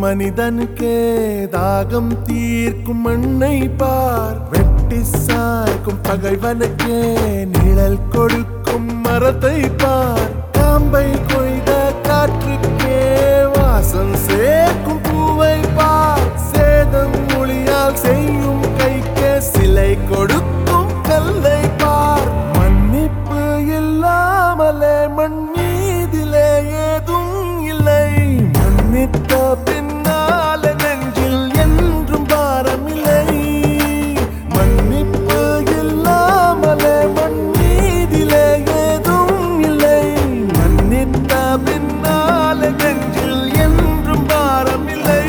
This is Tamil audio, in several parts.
மனிதனுக்கே தாகம் தீர்க்கும் மண்ணை பார் வெட்டி சாய்க்கும் பகைவனுக்கே நிழல் கொடுக்கும் மரத்தை பார் காம்பை கொய்த காற்றுக்கே வாசம் சேர்க்கும் பூவை பார் சேதம் மொழியால் செய்யும் கைக்கே சிலை கொடுக்கும் கல்லை பார் மன்னிப்பு இல்லாமலே மண் மீதிலே ஏதும் இல்லை மன்னித்த பின்னால நெஞ்சில் என்றும் பாரமில்லை மன்னிப்பு இல்லாமலே மண் மீதிலே ஏதும் இல்லை மன்னித்த பின்னால நெஞ்சில் என்றும் பாரமில்லை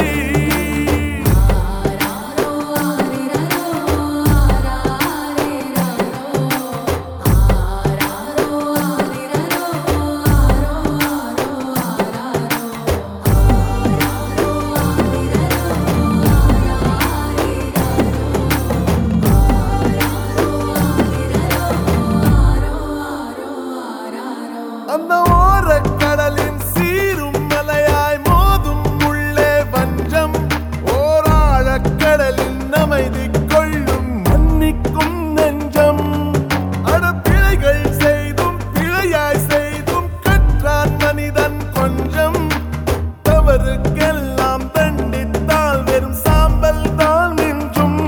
அந்த ஓரக்கடலின் சீரும் மலையாய் மோதும் உள்ளே வஞ்சம் ஓராழக்கடலின் அமைதி கொள்ளும் மன்னிக்கும் நெஞ்சம் அடப்பிழைகள் செய்தும் பிழையாய் செய்தும் கற்றான் மனிதன் கொஞ்சம் தவறுக்கெல்லாம் தண்டித்தால் வெறும் சாம்பல் தான் மிஞ்சும்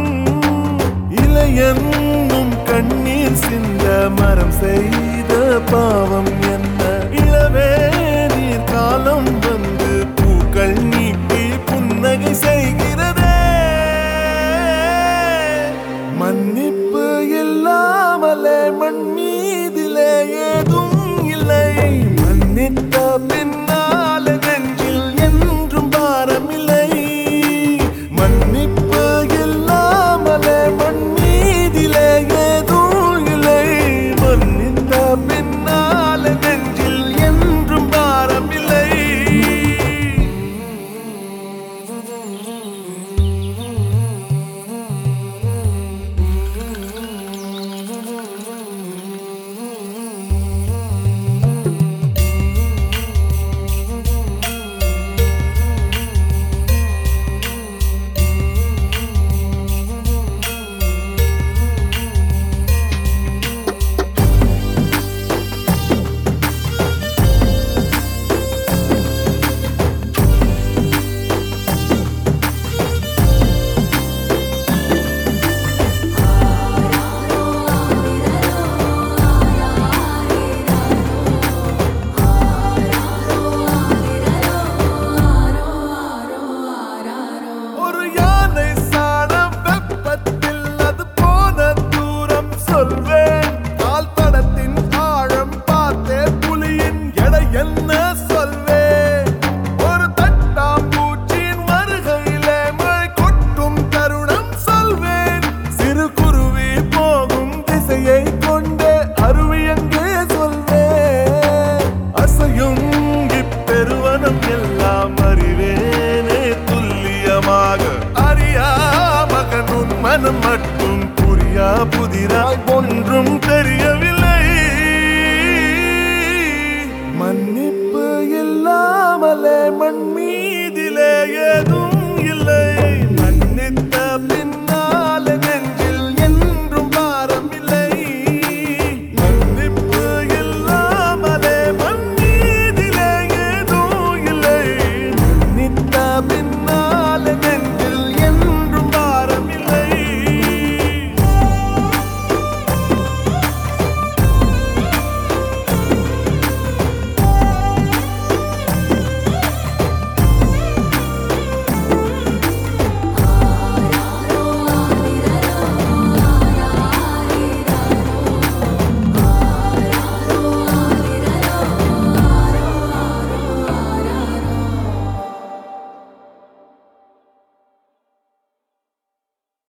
இளையன்னும் கண்ணீர் சிந்த மரம் செய்த பாவம் என்ன இளவே நீர் காலம் வந்து பூக்கள் நீட்டி புன்னகை செய்கிறதே மன்னிப்பு இல்லாமலே மண் மீதிலே ஏதும் இல்லை மன்னித்த பின்னால நெஞ்சில் என்றும் பாரமில்லை மன்னிப்பு இல்லாமலே மண் மீதிலே ஏதும் இல்லை மன்னித்த பின்னால நெஞ்சில் என்றும் பாரமில்லை ஒரு யானை சாணம் வெப்பத்தில் அது போன தூரம் சொல்வேன் கால் தடத்தின் ஆழம் பார்த்தே புலியின் எடை என்ன சொல்வேன் ஒரு தட்டாம்பூச்சியின் வருகையிலே மழை கொட்டும் தருணம் சொல்வேன் சிறு குருவி போகும் திசையை கொண்டே அருவி எங்கே சொல்வேன் அசையும் இப்பெருவனம் எல்லாம் அறிவேனே துல்லியமாக அறியா மகன் உன் மனம் மட்டும் புரியா புதிராய் ஒன்றும் தெரியவில்லை